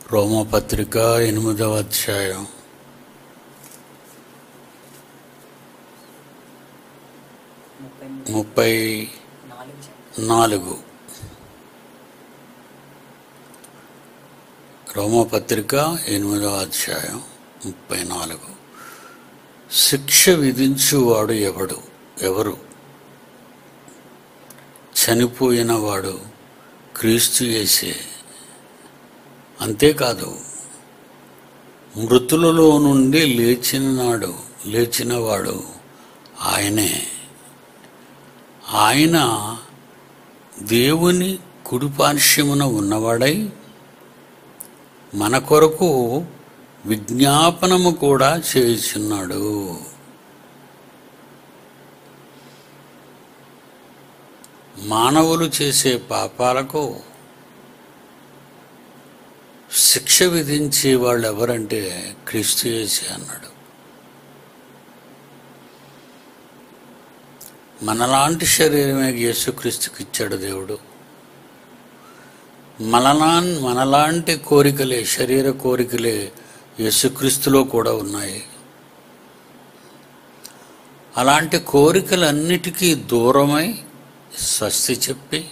రోమపత్రిక ఎనిమిదవ అధ్యాయం ముప్పై ముప్పై నాలుగు చెప్పండి. నాలుగు రోమపత్రిక ఎనిమిదవ అధ్యాయం ముప్పై నాలుగు శిక్ష విధించువాడు ఎవడు ఎవరు చనిపోయిన వాడు క్రీస్తు యేసే అంతేకాదు మృతులలో నుండి లేచినాడు లేచినవాడు ఆయనే ఆయన దేవుని కుడిపార్శ్వమున ఉన్నవాడై మన కొరకు విజ్ఞాపనము కూడా చేయుచున్నాడు మానవులు చేసే పాపాలకు శిక్ష విధించే వాళ్ళు ఎవరంటే క్రీస్తు యేసే అన్నాడు మనలాంటి శరీరమే యేసుక్రీస్తుకి ఇచ్చాడు దేవుడు మనలా మనలాంటి కోరికలే శరీర కోరికలే యేసుక్రీస్తులో కూడా ఉన్నాయి అలాంటి కోరికలన్నిటికీ దూరమై స్వస్తి చెప్పి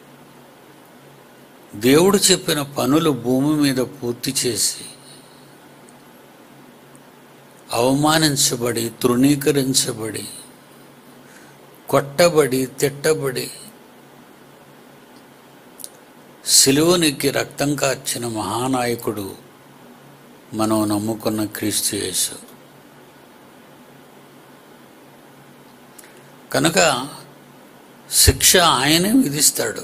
దేవుడు చెప్పిన పనులు భూమి మీద పూర్తి చేసి అవమానించబడి తృణీకరించబడి కొట్టబడి తిట్టబడి సిలువనికి రక్తం కార్చిన మహానాయకుడు మనం నమ్ముకున్న క్రీస్తు యేసు కనుక శిక్ష ఆయనే విధిస్తాడు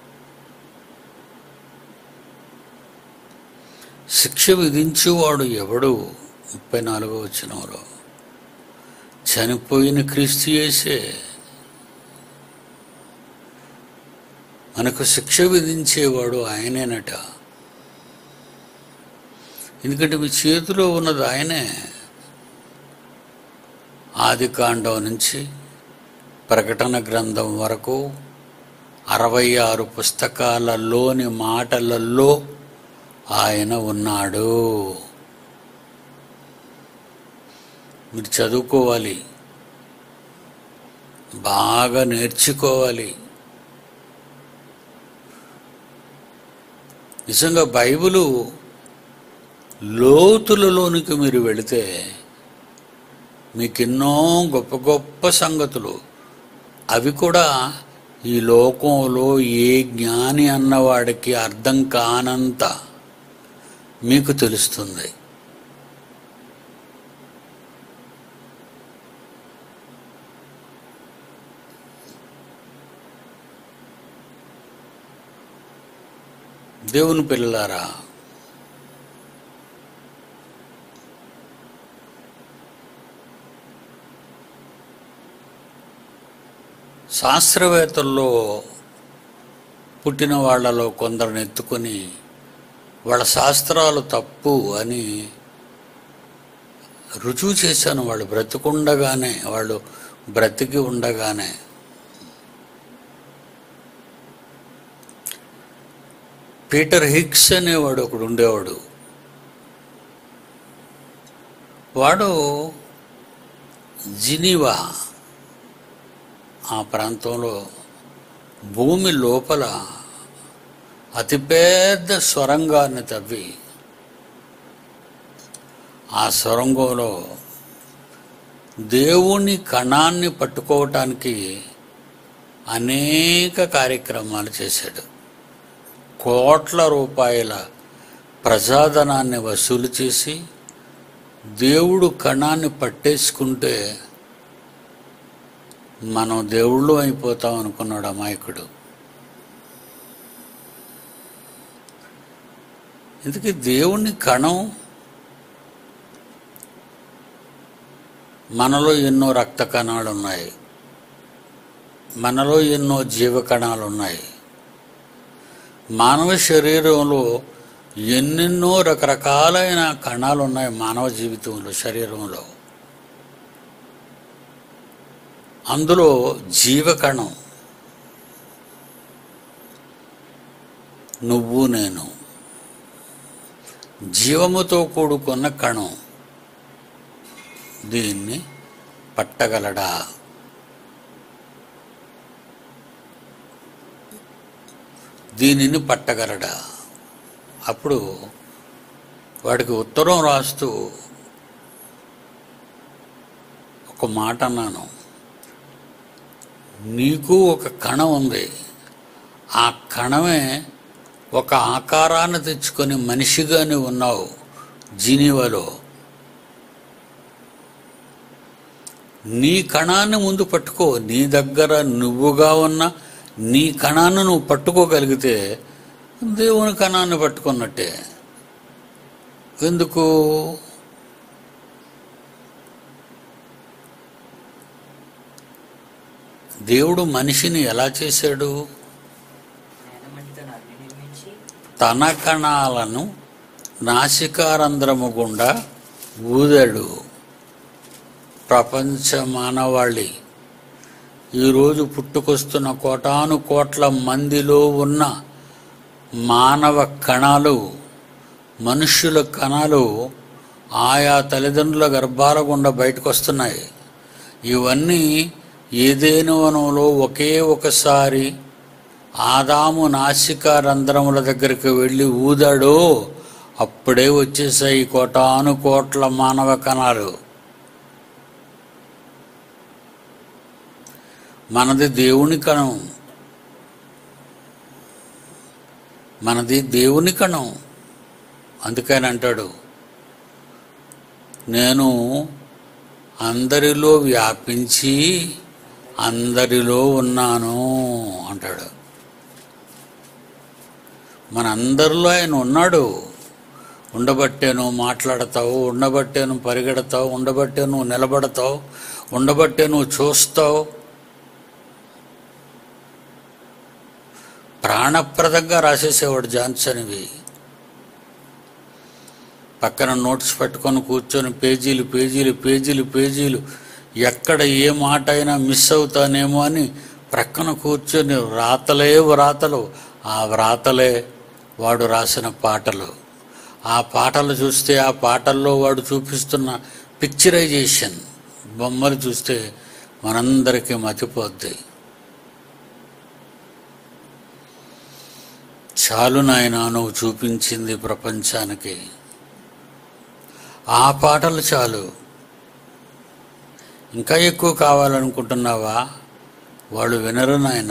శిక్ష విధించువాడు ఎవడు ముప్పై నాలుగో వచ్చినంలో చనిపోయిన క్రీస్తు యేసే మనకు శిక్ష విధించేవాడు ఆయనేనట ఎందుకంటే మీ చేతిలో ఉన్నది ఆయనే ఆది కాండం నుంచి ప్రకటన గ్రంథం వరకు అరవై ఆరు పుస్తకాలలోని మాటలలో ఆయన ఉన్నాడు మీరు చదువుకోవాలి బాగా నేర్చుకోవాలి నిజంగా బైబిలు లోతులలోనికి మీరు వెళితే మీకు ఎన్నో గొప్ప గొప్ప సంగతులు అవి కూడా ఈ లోకంలో ఏ జ్ఞాని అన్నవాడికి అర్థం కానంత మీకు తెలుస్తుంది దేవుని పిల్లలారా శాస్త్రవేత్తల్లో పుట్టిన వాళ్ళలో కొందరిని ఎత్తుకొని వాళ్ళ శాస్త్రాలు తప్పు అని రుజువు చేశాను వాళ్ళు బ్రతికుండగానే వాళ్ళు బ్రతికి ఉండగానే పీటర్ హిక్స్ అనేవాడు ఒకడు ఉండేవాడు వాడు జినీవా ఆ ప్రాంతంలో భూమి లోపల అతిపెద్ద సొరంగాన్ని తవ్వి ఆ సొరంగంలో దేవుని కణాన్ని పట్టుకోవటానికి అనేక కార్యక్రమాలు చేశాడు కోట్ల రూపాయల ప్రజాధనాన్ని వసూలు చేసి దేవుడు కణాన్ని పట్టేసుకుంటే మనం దేవుళ్ళు అయిపోతాం అనుకున్నాడు అమాయకుడు ఇందుకే దేవుని కణం మనలో ఎన్నో రక్త కణాలు ఉన్నాయి మనలో ఎన్నో జీవ కణాలు ఉన్నాయి మానవ శరీరంలో ఎన్నెన్నో రకరకాలైన కణాలు ఉన్నాయి మానవ జీవితంలో శరీరంలో అందులో జీవకణం నువ్వు నేను జీవముతో కూడుకున్న కణం దీన్ని పట్టగలడా దీనిని పట్టగలడా అప్పుడు వాడికి ఉత్తరం రాస్తూ ఒక మాట అన్నాను నీకు ఒక కణం ఉంది ఆ కణమే ఒక ఆకారాన్ని తెచ్చుకొని మనిషిగానే ఉన్నావు జీనీవాలో నీ కణాన్ని ముందు పట్టుకో నీ దగ్గర నువ్వుగా ఉన్న నీ కణాన్ని నువ్వు పట్టుకోగలిగితే దేవుని కణాన్ని పట్టుకున్నట్టే ఎందుకు దేవుడు మనిషిని ఎలా చేశాడు నేలమట్టితో నదిని నిర్మించి తన కణాలను నాసికారంధ్రము గుండా ఊదాడు ప్రపంచ మానవాళి ఈరోజు పుట్టుకొస్తున్న కోటాను కోట్ల మందిలో ఉన్న మానవ కణాలు మనుష్యుల కణాలు ఆయా తల్లిదండ్రుల గర్భాల గుండా బయటకు వస్తున్నాయి ఇవన్నీ ఏదేను వనంలో ఒకే ఒకసారి ఆదాము నాసిక రంధ్రముల దగ్గరికి వెళ్ళి ఊదాడో అప్పుడే వచ్చేసాయి కోటాను కోట్ల మానవ కణాలు మనది దేవుని కణం మనది దేవుని కణం అందుకని అంటాడు నేను అందరిలో వ్యాపించి అందరిలో ఉన్నాను అంటాడు మనందరిలో ఆయన ఉన్నాడు ఉండబట్టే నువ్వు మాట్లాడతావు ఉండబట్టే నువ్వు పరిగెడతావు ఉండబట్టే నువ్వు నిలబడతావు ఉండబట్టే నువ్వు చూస్తావు ప్రాణప్రదంగా రాసేసేవాడు జాన్సన్ ఇవి పక్కన నోట్స్ పెట్టుకొని కూర్చొని పేజీలు పేజీలు పేజీలు పేజీలు ఎక్కడ ఏ మాట అయినా మిస్ అవుతానేమో అని ప్రక్కన కూర్చొని వ్రాతలే వ్రాతలు ఆ వ్రాతలే వాడు రాసిన పాటలు ఆ పాటలు చూస్తే ఆ పాటల్లో వాడు చూపిస్తున్న పిక్చరైజేషన్ బొమ్మలు చూస్తే మనందరికీ మతిపోద్ది చాలు నాయనా నువ్వు చూపించింది ప్రపంచానికి ఆ పాటలు చాలు ఇంకా ఎక్కువ కావాలనుకుంటున్నావా వాళ్ళు వినరు నాయన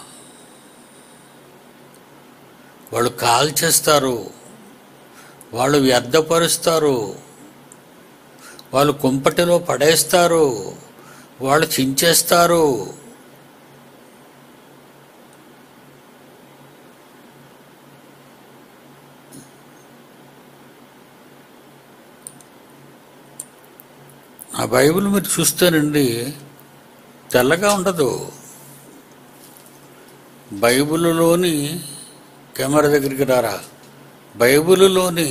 వాళ్ళు కాల్ చేస్తారు వాళ్ళు వ్యర్థపరుస్తారు వాళ్ళు కుంపటిలో పడేస్తారు వాళ్ళు చించేస్తారు ఆ బైబిల్ మీరు చూస్తేనండి తెల్లగా ఉండదు బైబిల్లోని కెమెరా దగ్గరికి రారా బైబిల్లోని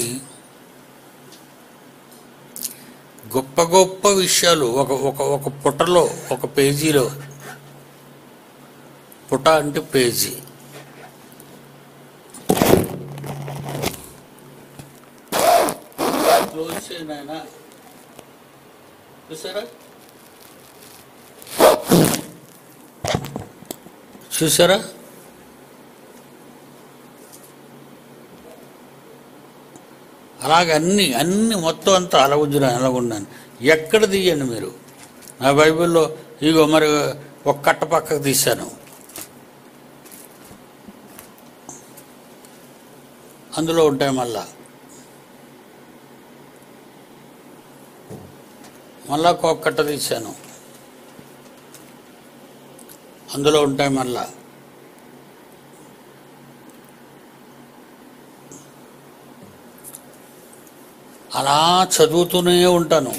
గొప్ప గొప్ప విషయాలు ఒక ఒక ఒక పుటలో ఒక పేజీలో పుట అంటే పేజీ క్లోజ్ చేయి నాయనా. చూసారా చూసారా అలాగ అన్ని అన్ని మొత్తం అంతా అలగుంజున అలగుండాను ఎక్కడ తీయండి మీరు నా బైబిల్లో ఇగో మరి ఒక కట్ట పక్కకు తీశాను అందులో ఉంటాయి మళ్ళా మళ్ళా ఒక కట్ట తీశాను అందులో ఉంటాయి మళ్ళా అలా చదువుతూనే ఉంటాను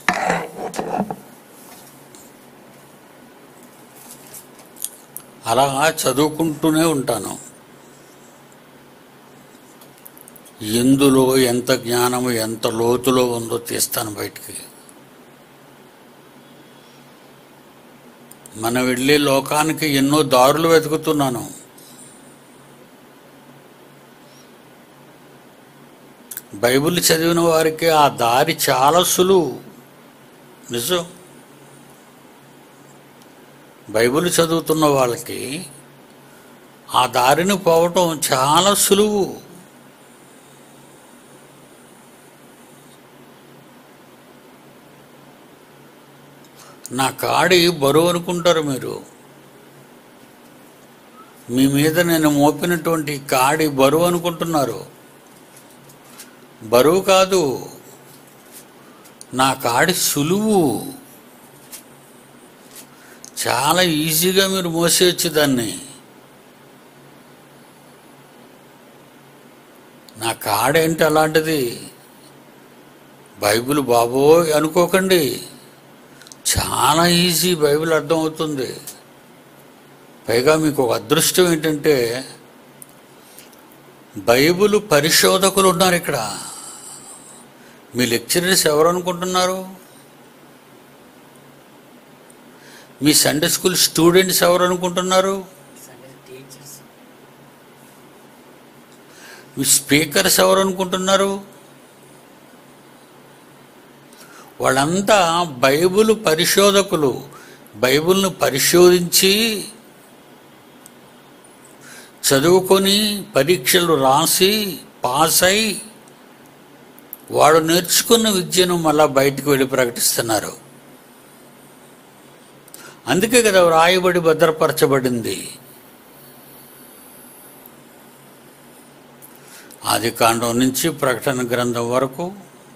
అలా చదువుకుంటూనే ఉంటాను ఎందులో ఎంత జ్ఞానము ఎంత లోతులో ఉందో తీస్తాను బయటికి మనం వెళ్ళే లోకానికి ఎన్నో దారులు వెతుకుతున్నాను బైబిల్ చదివిన వారికి ఆ దారి చాలా సులువు నిజం బైబిల్ చదువుతున్న వాళ్ళకి ఆ దారిని పోవటం చాలా సులువు నా కాడి బరువు అనుకుంటారు మీరు మీ మీద నేను మోపినటువంటి కాడి బరువు అనుకుంటున్నారు బరువు కాదు నా కాడి సులువు చాలా ఈజీగా మీరు మోసేయచ్చు దాన్ని నా కాడేంటి అలాంటిది బైబిల్ బాబోయ్ అనుకోకండి చాలా ఈజీ బైబిల్ అర్థమవుతుంది పైగా మీకు ఒక అదృష్టం ఏంటంటే బైబిల్ పరిశోధకులు ఉన్నారు ఇక్కడ మీ లెక్చరర్స్ ఎవరు అనుకుంటున్నారు మీ సండే స్కూల్ స్టూడెంట్స్ ఎవరు అనుకుంటున్నారు సండే టీచర్స్ మీ స్పీకర్స్ ఎవరు అనుకుంటున్నారు వాళ్ళంతా బైబిల్ పరిశోధకులు బైబిల్ను పరిశోధించి చదువుకొని పరీక్షలు రాసి పాస్ అయి వాడు నేర్చుకున్న విద్యను మళ్ళా బయటికి వెళ్ళి ప్రకటిస్తున్నారు అందుకే కదా వ్రాయబడి భద్రపరచబడింది ఆది కాండం నుంచి ప్రకటన గ్రంథం వరకు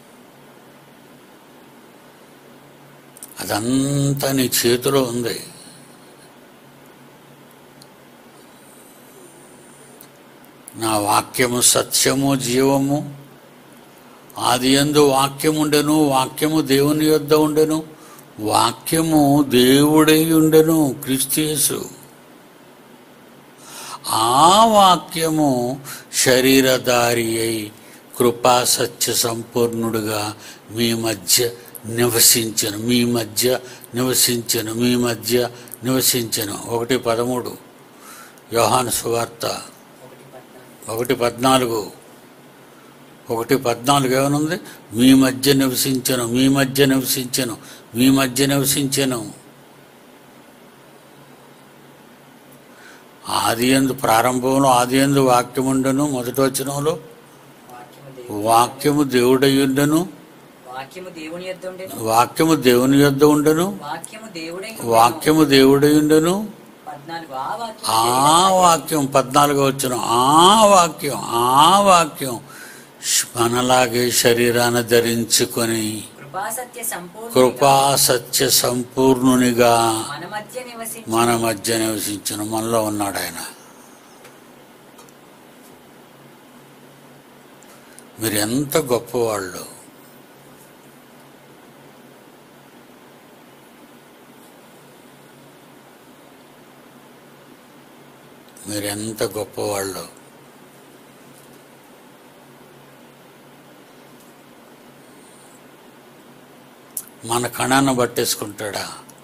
అదంతా నీ చేతిలో ఉంది నా వాక్యము సత్యము జీవము ఆది యందు వాక్యముండెను వాక్యము దేవుని యొద్ద ఉండెను వాక్యము దేవుడై ఉండెను క్రిస్తియసు ఆ వాక్యము శరీరధారి అయి కృపా సత్య సంపూర్ణుడుగా మీ మధ్య నివసించను మీ మధ్య నివసించను మీ మధ్య నివసించను ఒకటి పదమూడు యోహాను సువార్త ఒకటి పద్నాలుగు ఒకటి పద్నాలుగు ఒకటి పద్నాలుగు ఏమనుంది మీ మధ్య నివసించను మీ మధ్య నివసించను మీ మధ్య నివసించను ఆది ఎందు ప్రారంభంలో ఆది ఎందు వాక్యముండను మొదటి వచనంలో వాక్యము దేవుని వాక్యము దేవుడయ్యుండెను వాక్యము దేవుని యొద్ద ఉండెను వాక్యము దేవుని యొద్ద ఉండెను వాక్యము దేవుడై ఉండెను. వాక్యము దేవుడయ్యుండెను పద్నాలుగు ఆ వాక్యం ఆ వాక్యం పద్నాలుగో వచ్చిన ఆ వాక్యం ఆ వాక్యం మనలాగే శరీరాన ధరించుకొని కృపా సత్య సంపూర్ణ కృపా సత్య సంపూర్ణునిగా మన మధ్య నివసించి మన మధ్య నివసించిన మనలో ఉన్నాడు ఆయన మీరు ఎంత గొప్పవాళ్ళు మీరు ఎంత గొప్పవాళ్ళు మన కణాన్ని పట్టేసుకుంటాడా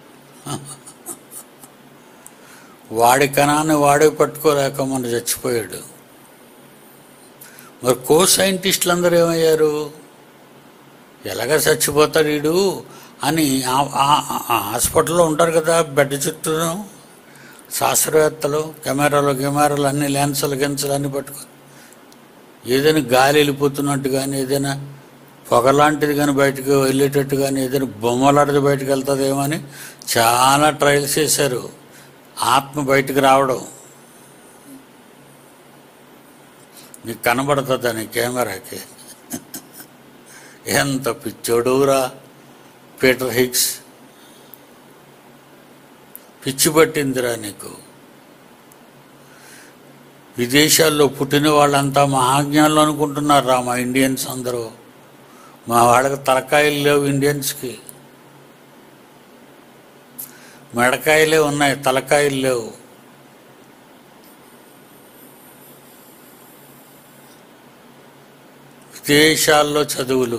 వాడి కణాన్ని వాడే పట్టుకోలేక మన చచ్చిపోయాడు మరి కో సైంటిస్టులు అందరూ ఏమయ్యారు ఎలాగ చచ్చిపోతాడు వీడు అని ఆ- ఆ- ఆ హాస్పిటల్లో ఉంటారు కదా బెడ్ చుట్టూను శాస్త్రవేత్తలు కెమెరాలు కెమెరాలు అన్ని లెన్సులు గెన్సులు అన్ని పట్టుకో ఏదైనా గాలి వెళ్ళిపోతున్నట్టు కానీ ఏదైనా పొగ లాంటిది కానీ బయటకు వెళ్ళేటట్టు కానీ ఏదైనా బొమ్మలాంటిది బయటకు వెళ్తుందేమో అని చాలా ట్రయల్స్ చేశారు ఆత్మ బయటకు రావడం నీకు కనబడుతుందని కెమెరాకి ఎంత పిచ్చోడురా పీటర్ హిగ్స్ పిచ్చి పట్టిందిరా నీకు విదేశాల్లో పుట్టిన వాళ్ళంతా మహాజ్ఞానులు అనుకుంటున్నారు రా మా ఇండియన్స్ అందరూ మా వాళ్ళకి తలకాయలు లేవు ఇండియన్స్కి మెడకాయలే ఉన్నాయి తలకాయలు లేవు విదేశాల్లో చదువులు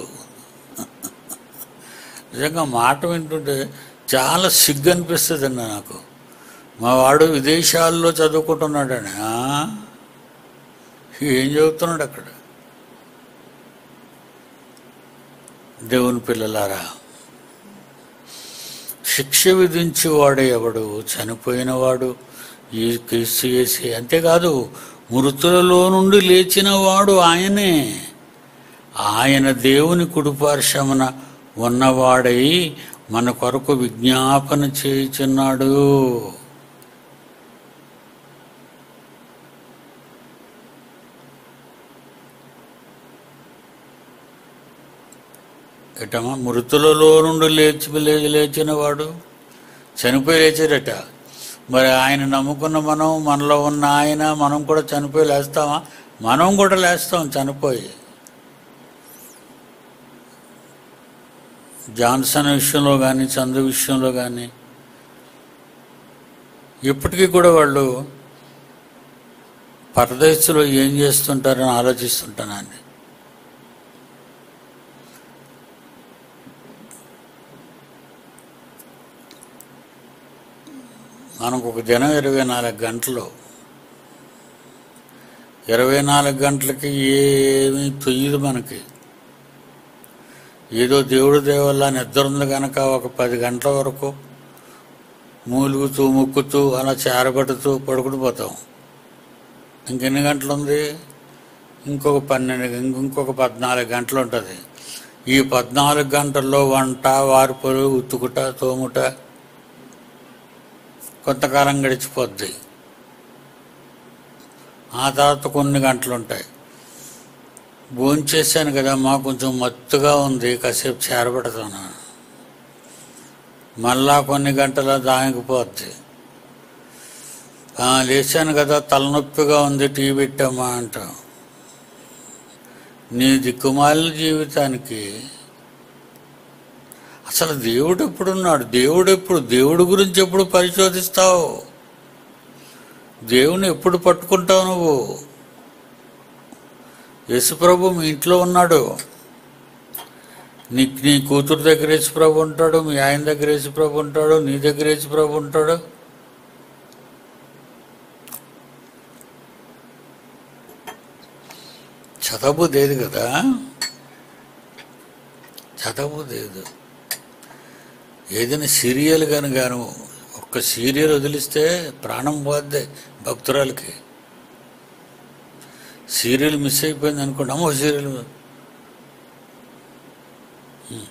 నిజంగా మాట వింటుంటే చాలా సిగ్గు అనిపిస్తుంది నాకు మా వాడు విదేశాల్లో చదువుకుంటున్నాడని ఆ? ఏం చదువుతున్నాడు అక్కడ దేవుని పిల్లలారా శిక్ష విధించేవాడు ఎవడు చనిపోయినవాడు ఈ క్రీస్తు యేసే అంతేకాదు మృతులలో నుండి లేచిన వాడు ఆయనే ఆయన దేవుని కుడిపార్శ్వమున ఉన్నవాడై మన కొరకు విజ్ఞాపన చేయుచున్నాడు ఎటమా మృతులలో నుండి లేచి లేచి లేచిన వాడు చనిపోయి లేచాడట మరి ఆయన నమ్ముకున్న మనం మనలో ఉన్న ఆయన మనం కూడా చనిపోయి లేస్తామా మనం కూడా లేస్తాం చనిపోయి జాన్సన్ విషయంలో కానీ చందు విషయంలో కానీ ఇప్పటికీ కూడా వాళ్ళు పరదేశంలో ఏం చేస్తుంటారని ఆలోచిస్తుంటానండి మనకు ఒక దినం ఇరవై నాలుగు గంటలు ఇరవై నాలుగు గంటలకి ఏమీ తొయ్యదు మనకి ఏదో దేవుడి దేవల్ల నిద్ర ఉంది కనుక ఒక పది గంటల వరకు మూలుగుతూ ముక్కుతూ అలా చేరబడుతూ పడుకుని పోతాం ఇంకెన్ని గంటలు ఉంది ఇంకొక పన్నెండు ఇంకొక పద్నాలుగు గంటలు ఉంటుంది ఈ పద్నాలుగు గంటల్లో వంట వార్పులు ఉతుకుట తోముట కొంతకాలం గడిచిపోద్ది ఆ తర్వాత కొన్ని గంటలు ఉంటాయి భోంచేసాను కదా మా కొంచెం మత్తుగా ఉంది కాసేపు చేరబెడతాను మళ్ళా కొన్ని గంటల దాగిపోద్ది "ఆ, లేచాను కదా తలనొప్పిగా ఉంది టీ పెట్టామా అంటాం నీ దిక్కుమాలిన జీవితానికి అసలు దేవుడు ఎప్పుడున్నాడు దేవుడు ఎప్పుడు దేవుడి గురించి ఎప్పుడు పరిశోధిస్తావు దేవుని ఎప్పుడు పట్టుకుంటావు నువ్వు యేసుప్రభు మీ ఇంట్లో ఉన్నాడు నీ నీ కూతురు దగ్గర యేసుప్రభు ఉంటాడు మీ ఆయన దగ్గర యేసుప్రభు ఉంటాడు నీ దగ్గర యేసుప్రభు ఉంటాడు చదవబుదేది కదా చదవబుదేదు ఏదైనా సీరియల్ కానీ గాను ఒక్క సీరియల్ వదిలిస్తే ప్రాణం పోద్ది భక్తురాలకి సీరియల్ మిస్ అయిపోయింది అనుకోండి అమ్మో సీరియల్ ఉమ్.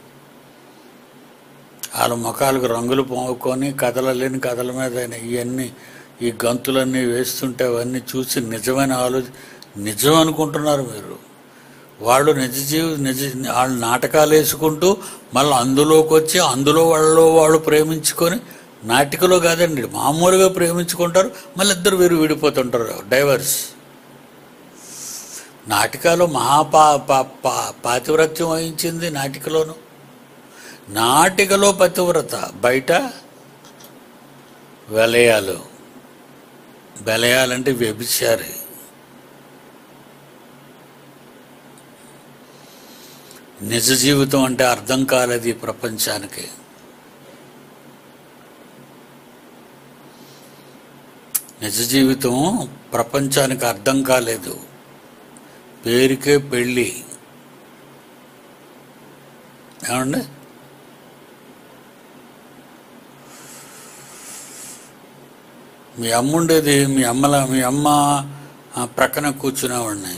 వాళ్ళ ముఖాలకు రంగులు పోకొని కథలు లేని కథల మీద ఇవన్నీ ఈ గంతులన్నీ వేస్తుంటే అవన్నీ చూసి నిజమైన ఆలోచన నిజం అనుకుంటున్నారు మీరు వాళ్ళు నిజ జీవి నిజ వాళ్ళు నాటకాలు వేసుకుంటూ మళ్ళీ అందులోకి వచ్చి అందులో వాళ్ళలో వాళ్ళు ప్రేమించుకొని నాటికలో కాదండి మామూలుగా ప్రేమించుకుంటారు మళ్ళీ ఇద్దరు వీరు విడిపోతుంటారు డైవర్స్ నాటికాలో మహాపా పా- పా- పాతివ్రత్యం వహించింది నాటికలోను నాటికలో పతివ్రత బయట వెలయాలు వెలయాలంటే వ్యభిచారి నిజ జీవితం అంటే అర్థం కాలేదు ఈ ప్రపంచానికి నిజ జీవితం ప్రపంచానికి అర్థం కాలేదు పేరుకే పెళ్ళి ఏమండి మీ అమ్మ ఉండేది మీ అమ్మల మీ అమ్మ ఆ, ప్రక్కన కూర్చునేవాడిని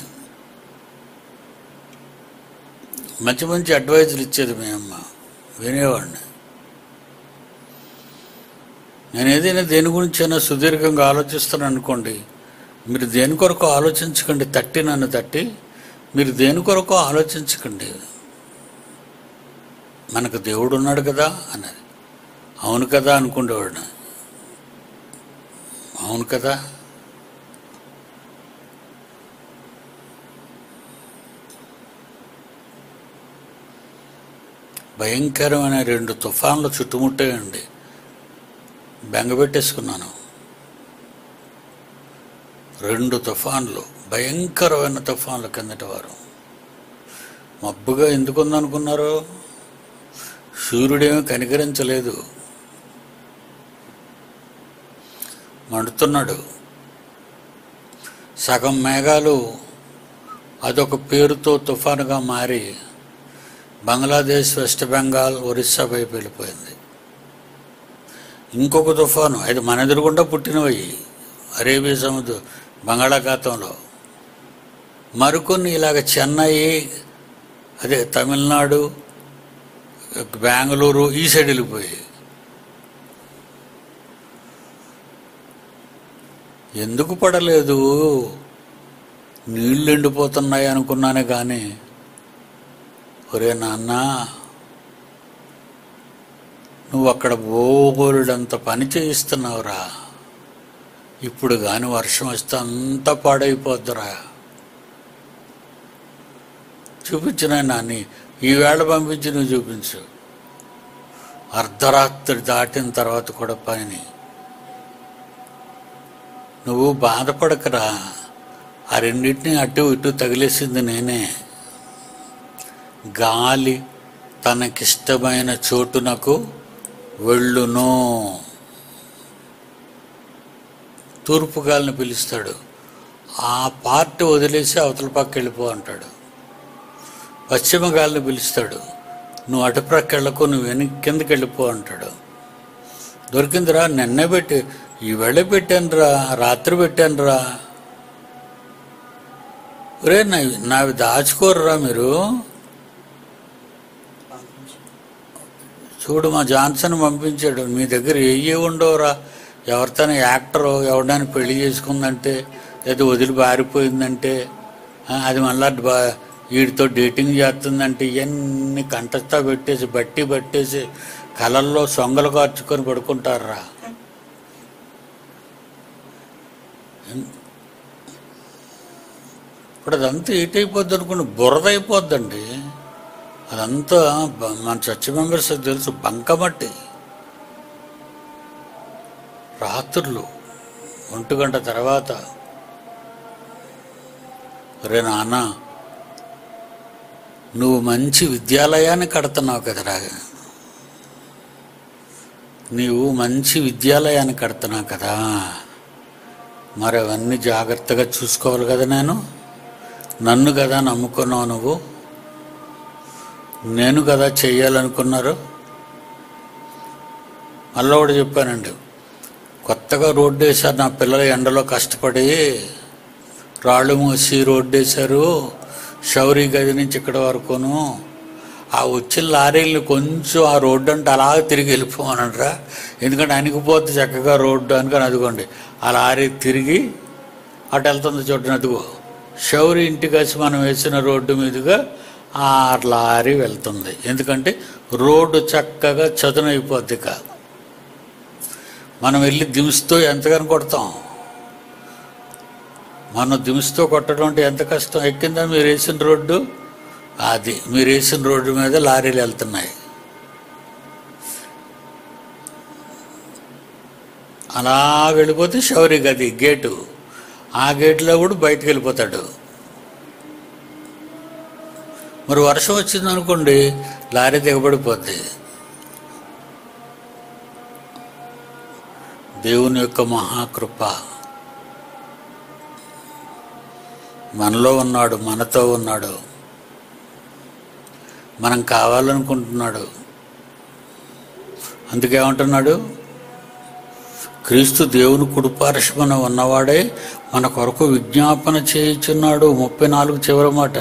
మంచి మంచి అడ్వైజులు ఇచ్చేది మీ అమ్మ వినేవాడిని నేను ఏదైనా దేని గురించైనా సుదీర్ఘంగా ఆలోచిస్తాను అనుకోండి మీరు దేని కొరకు ఆలోచించకండి తట్టి నన్ను తట్టి మీరు దేని కొరకు ఆలోచించకండి మనకు దేవుడు ఉన్నాడు కదా అన్నది అవును కదా అనుకునేవాడు అవును కదా భయంకరమైన రెండు తుఫాన్లు చుట్టుముట్టాయండి బెంగపెట్టేసుకున్నాను రెండు తుఫాన్లు భయంకరమైన తుఫాన్లు కిందటి వారు మబ్బుగా ఎందుకు ఉందనుకున్నారు సూర్యుడేమీ కనికరించలేదు మండుతున్నాడు సగం మేఘాలు అదొక పేరుతో తుఫానుగా మారి బంగ్లాదేశ్ వెస్ట్ బెంగాల్ ఒరిస్సా వైపు వెళ్ళిపోయింది ఇంకొక తుఫాను అది మన ఎదురుగుండా పుట్టినవి అరేబియా సముద్రం బంగాళాఖాతంలో మరికొన్ని ఇలాగ చెన్నై అదే తమిళనాడు బెంగళూరు ఈ సైడ్ వెళ్ళిపోయాయి ఎందుకు పడలేదు నీళ్ళు ఎండిపోతున్నాయి అనుకున్నానే కానీ ఒరే నాన్న నువ్వు అక్కడ బోగోలుడంత పని చేయిస్తున్నావురా ఇప్పుడు కానీ వర్షం వస్తే అంత పాడైపోద్దురా చూపించిన నాని ఈవేళ పంపించి నువ్వు చూపించు అర్ధరాత్రి దాటిన తర్వాత కూడా పని నువ్వు బాధపడకరా ఆ రెండింటిని అటు ఇటు తగిలేసింది నేనే గాలి తనకిష్టమైన చోటునకు వెళ్ళును తూర్పు గాలిని పిలుస్తాడు ఆ పార్ట్ వదిలేసి అవతల పక్క వెళ్ళిపో అంటాడు పశ్చిమ గాలిని పిలుస్తాడు నువ్వు అటుప్రక్క వెళ్ళకు నువ్వు వెనక్కి కిందకి వెళ్ళిపో అంటాడు దొరికిందిరా నిన్నే పెట్టి ఈ వేళ పెట్టానురా రాత్రి పెట్టానురా ఒరే నా నావి దాచుకోరురా మీరు చూడు మా జాన్సన్ పంపించాడు మీ దగ్గర ఏ ఉండవురా ఎవరితోనే యాక్టరు ఎవడైనా పెళ్లి చేసుకుందంటే లేదా వదిలి బారిపోయిందంటే ఆ, అది మళ్ళా బా- వీడితో డేటింగ్ చేస్తుందంటే ఇవన్నీ కంటస్తా పెట్టేసి బట్టి పట్టేసి కలల్లో సొంగలు కార్చుకొని పడుకుంటారా ఇప్పుడు అదంతా ఏటైపోద్ది అనుకోండి బురద అయిపోద్దండి అదంతా బ- మన చర్చ్ మెంబర్స్ తెలుసు బంకమట్టి రాత్రులు ఒంటి గంట తర్వాత రే నాన్న నువ్వు మంచి విద్యాలయాన్ని కడుతున్నావు కదరా నీవు మంచి విద్యాలయాన్ని కడుతున్నావు కదా మరి అవన్నీ జాగ్రత్తగా చూసుకోవాలి కదా నేను నన్ను కదా నమ్ముకున్నావు నువ్వు నేను కదా చెయ్యాలనుకున్నారు మళ్ళీ ఒకటి చెప్పానండి కొత్తగా రోడ్డు వేశారు నా పిల్లలు ఎండలో కష్టపడి రాళ్ళు మూసి రోడ్డు వేశారు షౌరీ గది నుంచి ఇక్కడ వరకును ఆ వచ్చిన లారీలు కొంచెం ఆ రోడ్డు అంటే అలా తిరిగి వెళ్ళిపోమనరా ఎందుకంటే అణిగిపోతే చక్కగా రోడ్డు అనుకొని అదిగోండి ఆ లారీ తిరిగి అటు వెళ్తుంది చూడండి అదిగో షౌరి ఇంటికి వచ్చి మనం వేసిన రోడ్డు మీదుగా ఆ లారీ వెళ్తుంది ఎందుకంటే రోడ్డు చక్కగా చదునైపోద్ది కాదు మనం వెళ్ళి దిమ్స్తో ఎంతగానో కొడతాం మనం దిమ్స్తో కొట్టడం అంటే ఎంత కష్టం ఎక్కిందా మీరు వేసిన రోడ్డు అది మీరు వేసిన రోడ్డు మీద లారీలు వెళ్తున్నాయి అలా వెళ్ళిపోతే శౌరి గది గేటు ఆ గేట్లో కూడా బయటకు వెళ్ళిపోతాడు మరి వర్షం వచ్చింది అనుకోండి లారీ దిగబడిపోద్ది దేవుని యొక్క మహాకృప మనలో ఉన్నాడు మనతో ఉన్నాడు మనం కావాలనుకుంటున్నాడు అందుకేమంటున్నాడు క్రీస్తు దేవుని కుడిపార్శ్వన ఉన్నవాడే మన కొరకు విజ్ఞాపన చేయుచున్నాడు ముప్పై నాలుగు చివరి మాట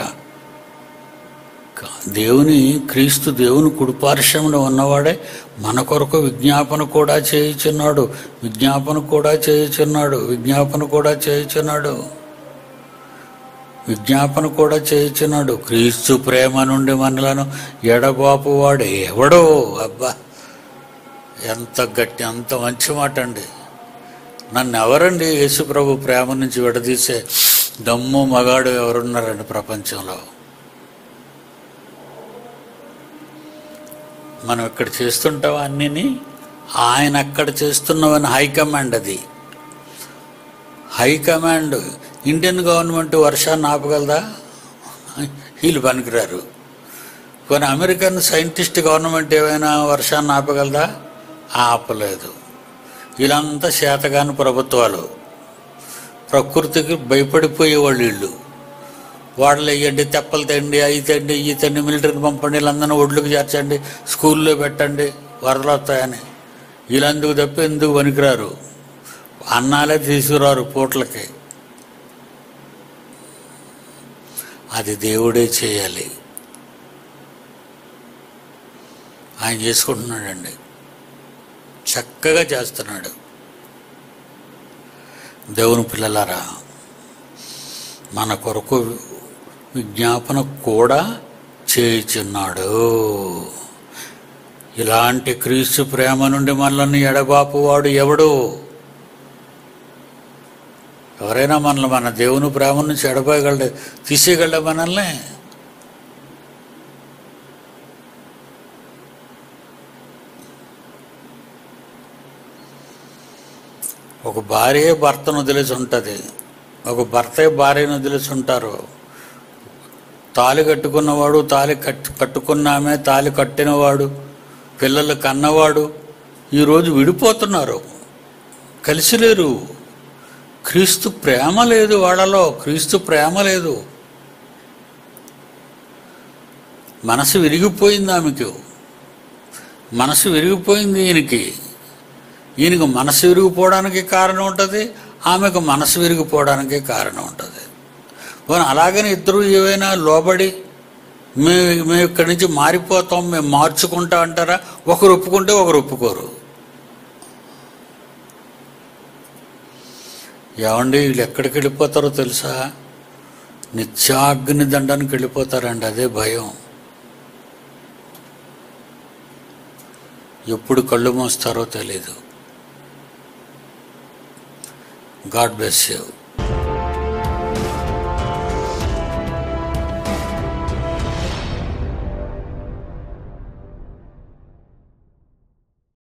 దేవుని క్రీస్తు దేవుని కుడిపార్శ్వమున ఉన్నవాడే మన కొరకు విజ్ఞాపన కూడా చేయుచున్నాడు విజ్ఞాపన కూడా చేయుచున్నాడు విజ్ఞాపన కూడా చేయుచున్నాడు విజ్ఞాపన కూడా చేయుచున్నాడు క్రీస్తు ప్రేమ నుండి మనలను ఎడబాపు వాడు ఎవడో అబ్బా ఎంత గట్టి అంత మంచి మాట అండి నన్ను ఎవరండి యేసుప్రభు ప్రేమ నుంచి విడదీసే దమ్ము మగాడు ఎవరున్నారండి ప్రపంచంలో మనం ఇక్కడ చేస్తుంటాం అన్నిని ఆయన అక్కడ చేస్తున్నవని హైకమాండ్ అది హైకమాండ్ ఇండియన్ గవర్నమెంట్ వర్షాన్ని ఆపగలదా వీళ్ళు పనికిరారు కొన్ని అమెరికన్ సైంటిస్ట్ గవర్నమెంట్ ఏమైనా వర్షాన్ని ఆపగలదా ఆపలేదు వీళ్ళంతా శాతగాని ప్రభుత్వాలు ప్రకృతికి భయపడిపోయేవాళ్ళు వీళ్ళు వాడలు వేయండి తెప్పలు తెండి అవి తెండి ఈ తెండి మిలిటరీని పంపండి వీళ్ళందరినీ ఒడ్లకు చేర్చండి స్కూల్లో పెట్టండి వరదలు వస్తాయని వీళ్ళందుకు తప్ప ఎందుకు పనికిరారు అన్నాలే తీసుకురారు పూట్లకి అది దేవుడే చేయాలి ఆయన చేసుకుంటున్నాడండి చక్కగా చేస్తున్నాడు దేవుని పిల్లలారా మన కొరకు విజ్ఞాపన కూడా చేయుచున్నాడు ఇలాంటి క్రీస్తు ప్రేమ నుండి మనల్ని ఎడబాపు వాడు ఎవడు ఎవరైనా మనల్ని మన దేవుని ప్రేమ నుంచి ఎడబాయగలడు తీసేయగలడు మనల్ని ఒక భార్య భర్తను వదిలేసి ఉంటుంది ఒక భర్తే భార్యను వదిలేసి ఉంటారు తాలి కట్టుకున్నవాడు తాలి కట్టు కట్టుకున్న ఆమె తాలి కట్టినవాడు పిల్లలు కన్నవాడు ఈరోజు విడిపోతున్నారు కలిసి లేరు క్రీస్తు ప్రేమ లేదు వాళ్ళలో క్రీస్తు ప్రేమ లేదు మనసు విరిగిపోయింది ఆమెకు మనసు విరిగిపోయింది ఈయనకి ఈయనకు మనసు విరిగిపోవడానికి కారణం ఉంటుంది ఆమెకు మనసు విరిగిపోవడానికి కారణం ఉంటుంది పోనీ అలాగని ఇద్దరు ఏవైనా లోబడి మేము మేము ఇక్కడి నుంచి మారిపోతాం మేము మార్చుకుంటా అంటారా ఒకరు ఒప్పుకుంటే ఒకరు ఒప్పుకోరు ఏమండి వీళ్ళు ఎక్కడికి వెళ్ళిపోతారో తెలుసా నిత్యాగ్ని దండానికి వెళ్ళిపోతారండి అదే భయం ఎప్పుడు కళ్ళు మోస్తారో తెలీదు గాడ్ బ్లెస్ యూ